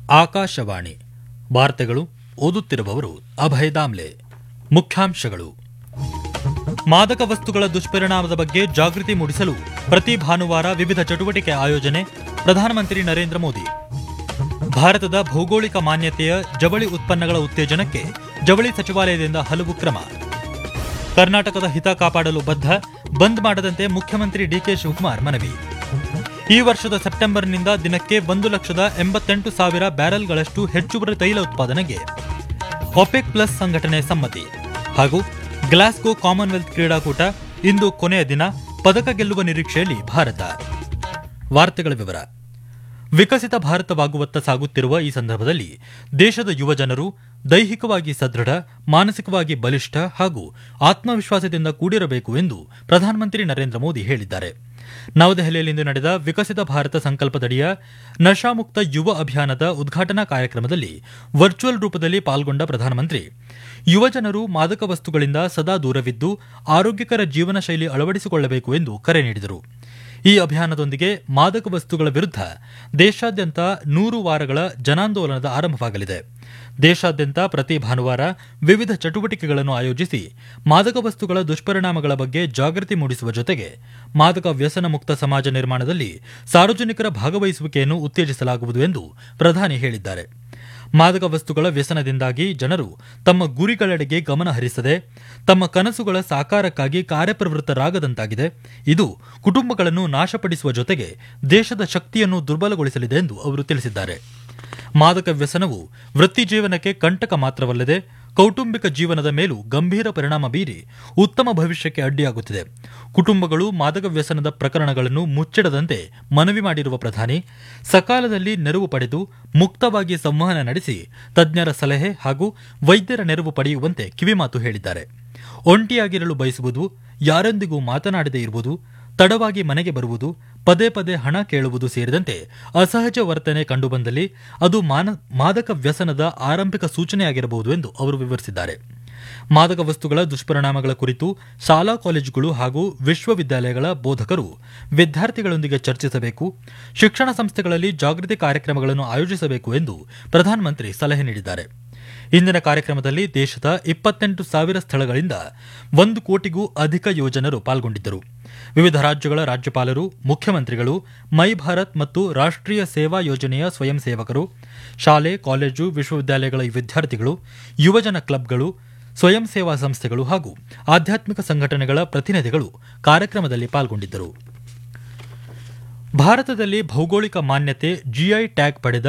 ಆಕಾಶವಾಣಿ ವಾರ್ತೆಗಳು ಓದುತ್ತಿರುವವರು ಅಭಯ ದಾಮ್ಲೆ ಮುಖ್ಯಾಂಶಗಳು ಮಾದಕ ವಸ್ತುಗಳ ದುಷ್ಪರಿಣಾಮದ ಬಗ್ಗೆ ಜಾಗೃತಿ ಮೂಡಿಸಲು ಪ್ರತಿ ಭಾನುವಾರ ವಿವಿಧ ಚಟುವಟಿಕೆ ಆಯೋಜನೆ ಪ್ರಧಾನಮಂತ್ರಿ ನರೇಂದ್ರ ಮೋದಿ ಭಾರತದ ಭೌಗೋಳಿಕ ಮಾನ್ಯತೆಯ ಜವಳಿ ಉತ್ಪನ್ನಗಳ ಉತ್ತೇಜನಕ್ಕೆ ಜವಳಿ ಸಚಿವಾಲಯದಿಂದ ಹಲವು ಕ್ರಮ ಕರ್ನಾಟಕದ ಹಿತ ಕಾಪಾಡಲು ಬದ್ಧ ಬಂದ್ ಮಾಡದಂತೆ ಮುಖ್ಯಮಂತ್ರಿ ಡಿಕೆ ಶಿವಕುಮಾರ್ ಮನವಿ ಈ ವರ್ಷದ ಸೆಪ್ಟೆಂಬರ್ನಿಂದ ದಿನಕ್ಕೆ ಒಂದು ಲಕ್ಷದ ಎಂಬತ್ತೆಂಟು ಸಾವಿರ ಬ್ಯಾರೆಲ್ಗಳಷ್ಟು ಹೆಚ್ಚುವರಿ ತೈಲ ಉತ್ಪಾದನೆಗೆ ಒಪೆಕ್ ಪ್ಲಸ್ ಸಂಘಟನೆ ಸಮ್ಮತಿ ಹಾಗೂ ಗ್ಲಾಸ್ಗೋ ಕಾಮನ್ವೆಲ್ತ್ ಕ್ರೀಡಾಕೂಟ ಇಂದು ಕೊನೆಯ ದಿನ ಪದಕ ಗೆಲ್ಲುವ ನಿರೀಕ್ಷೆಯಲ್ಲಿ ಭಾರತ ವಾರ್ತೆಗಳ ವಿವರ ವಿಕಸಿತ ಭಾರತವಾಗುವತ್ತ ಸಾಗುತ್ತಿರುವ ಈ ಸಂದರ್ಭದಲ್ಲಿ ದೇಶದ ಯುವಜನರು ದೈಹಿಕವಾಗಿ ಸದೃಢ ಮಾನಸಿಕವಾಗಿ ಬಲಿಷ್ಠ ಹಾಗೂ ಆತ್ಮವಿಶ್ವಾಸದಿಂದ ಕೂಡಿರಬೇಕು ಎಂದು ಪ್ರಧಾನಮಂತ್ರಿ ನರೇಂದ್ರ ಮೋದಿ ಹೇಳಿದ್ದಾರೆ ನವದೆಹಲಿಯಲ್ಲಿಂದು ನಡೆದ ವಿಕಸಿತ ಭಾರತ ಸಂಕಲ್ಪದಡಿಯ ನಶಾಮುಕ್ತ ಯುವ ಅಭಿಯಾನದ ಉದ್ಘಾಟನಾ ಕಾರ್ಯಕ್ರಮದಲ್ಲಿ ವರ್ಚುವಲ್ ರೂಪದಲ್ಲಿ ಪಾಲ್ಗೊಂಡ ಪ್ರಧಾನಮಂತ್ರಿ ಯುವಜನರು ಮಾದಕ ವಸ್ತುಗಳಿಂದ ಸದಾ ದೂರವಿದ್ದು ಆರೋಗ್ಯಕರ ಜೀವನ ಶೈಲಿ ಅಳವಡಿಸಿಕೊಳ್ಳಬೇಕು ಎಂದು ಕರೆ ನೀಡಿದರು ಈ ಅಭಿಯಾನದೊಂದಿಗೆ ಮಾದಕ ವಸ್ತುಗಳ ವಿರುದ್ಧ ದೇಶಾದ್ಯಂತ ನೂರು ವಾರಗಳ ಜನಾಂದೋಲನದ ಆರಂಭವಾಗಲಿದೆ ದೇಶಾದ್ಯಂತ ಪ್ರತಿ ಭಾನುವಾರ ವಿವಿಧ ಚಟುವಟಿಕೆಗಳನ್ನು ಆಯೋಜಿಸಿ ಮಾದಕ ವಸ್ತುಗಳ ದುಷ್ಪರಿಣಾಮಗಳ ಬಗ್ಗೆ ಜಾಗೃತಿ ಮೂಡಿಸುವ ಜೊತೆಗೆ ಮಾದಕ ವ್ಯಸನ ಮುಕ್ತ ಸಮಾಜ ನಿರ್ಮಾಣದಲ್ಲಿ ಸಾರ್ವಜನಿಕರ ಭಾಗವಹಿಸುವಿಕೆಯನ್ನು ಉತ್ತೇಜಿಸಲಾಗುವುದು ಎಂದು ಪ್ರಧಾನಿ ಹೇಳಿದ್ದಾರೆ ಮಾದಕ ವಸ್ತುಗಳ ವ್ಯಸನದಿಂದಾಗಿ ಜನರು ತಮ್ಮ ಗುರಿಗಳೆಡೆಗೆ ಗಮನ ಹರಿಸದೆ ತಮ್ಮ ಕನಸುಗಳ ಸಾಕಾರಕ್ಕಾಗಿ ಕಾರ್ಯಪ್ರವೃತ್ತರಾಗದಂತಾಗಿದೆ ಇದು ಕುಟುಂಬಗಳನ್ನು ನಾಶಪಡಿಸುವ ಜೊತೆಗೆ ದೇಶದ ಶಕ್ತಿಯನ್ನು ದುರ್ಬಲಗೊಳಿಸಲಿದೆ ಎಂದು ಅವರು ತಿಳಿಸಿದ್ದಾರೆ ಮಾದಕ ವ್ಯಸನವು ವೃತ್ತಿ ಜೀವನಕ್ಕೆ ಕಂಟಕ ಮಾತ್ರವಲ್ಲದೆ ಕೌಟುಂಬಿಕ ಜೀವನದ ಮೇಲೂ ಗಂಭೀರ ಪರಿಣಾಮ ಬೀರಿ ಉತ್ತಮ ಭವಿಷ್ಯಕ್ಕೆ ಅಡ್ಡಿಯಾಗುತ್ತಿದೆ ಕುಟುಂಬಗಳು ಮಾದಕ ವ್ಯಸನದ ಪ್ರಕರಣಗಳನ್ನು ಮುಚ್ಚಿಡದಂತೆ ಮನವಿ ಮಾಡಿರುವ ಪ್ರಧಾನಿ ಸಕಾಲದಲ್ಲಿ ನೆರವು ಪಡೆದು ಮುಕ್ತವಾಗಿ ಸಂವಹನ ನಡೆಸಿ ತಜ್ಞರ ಸಲಹೆ ಹಾಗೂ ವೈದ್ಯರ ನೆರವು ಪಡೆಯುವಂತೆ ಕಿವಿಮಾತು ಹೇಳಿದ್ದಾರೆ ಒಂಟಿಯಾಗಿರಲು ಬಯಸುವುದು ಯಾರೊಂದಿಗೂ ಮಾತನಾಡದೇ ಇರುವುದು ತಡವಾಗಿ ಮನೆಗೆ ಬರುವುದು ಪದೇ ಪದೇ ಹಣ ಕೇಳುವುದು ಸೇರಿದಂತೆ ಅಸಹಜ ವರ್ತನೆ ಕಂಡುಬಂದಲ್ಲಿ ಅದು ಮಾದಕ ವ್ಯಸನದ ಆರಂಭಿಕ ಸೂಚನೆಯಾಗಿರಬಹುದು ಎಂದು ಅವರು ವಿವರಿಸಿದ್ದಾರೆ ಮಾದಕ ವಸ್ತುಗಳ ದುಷ್ಪರಿಣಾಮಗಳ ಕುರಿತು ಶಾಲಾ ಕಾಲೇಜುಗಳು ಹಾಗೂ ವಿಶ್ವವಿದ್ಯಾಲಯಗಳ ಬೋಧಕರು ವಿದ್ಯಾರ್ಥಿಗಳೊಂದಿಗೆ ಚರ್ಚಿಸಬೇಕು ಶಿಕ್ಷಣ ಸಂಸ್ಥೆಗಳಲ್ಲಿ ಜಾಗೃತಿ ಕಾರ್ಯಕ್ರಮಗಳನ್ನು ಆಯೋಜಿಸಬೇಕು ಎಂದು ಪ್ರಧಾನಮಂತ್ರಿ ಸಲಹೆ ನೀಡಿದ್ದಾರೆ ಇಂದಿನ ಕಾರ್ಯಕ್ರಮದಲ್ಲಿ ದೇಶದ ಇಪ್ಪತ್ತೆಂಟು ಸಾವಿರ ಸ್ಥಳಗಳಿಂದ ಒಂದು ಕೋಟಿಗೂ ಅಧಿಕ ಯುವಜನರು ಪಾಲ್ಗೊಂಡಿದ್ದರು ವಿವಿಧ ರಾಜ್ಯಗಳ ರಾಜ್ಯಪಾಲರು ಮುಖ್ಯಮಂತ್ರಿಗಳು ಮೈ ಭಾರತ್ ಮತ್ತು ರಾಷ್ಟ್ರೀಯ ಸೇವಾ ಯೋಜನೆಯ ಸ್ವಯಂ ಸೇವಕರು ಶಾಲೆ ಕಾಲೇಜು ವಿಶ್ವವಿದ್ಯಾಲಯಗಳ ವಿದ್ಯಾರ್ಥಿಗಳು ಯುವಜನ ಕ್ಲಬ್ಗಳು ಸ್ವಯಂ ಸೇವಾ ಸಂಸ್ಥೆಗಳು ಹಾಗೂ ಆಧ್ಯಾತ್ಮಿಕ ಸಂಘಟನೆಗಳ ಪ್ರತಿನಿಧಿಗಳು ಕಾರ್ಯಕ್ರಮದಲ್ಲಿ ಪಾಲ್ಗೊಂಡಿದ್ದರು ಭಾರತದಲ್ಲಿ ಭೌಗೋಳಿಕ ಮಾನ್ಯತೆ ಜಿಐ ಟ್ಯಾಗ್ ಪಡೆದ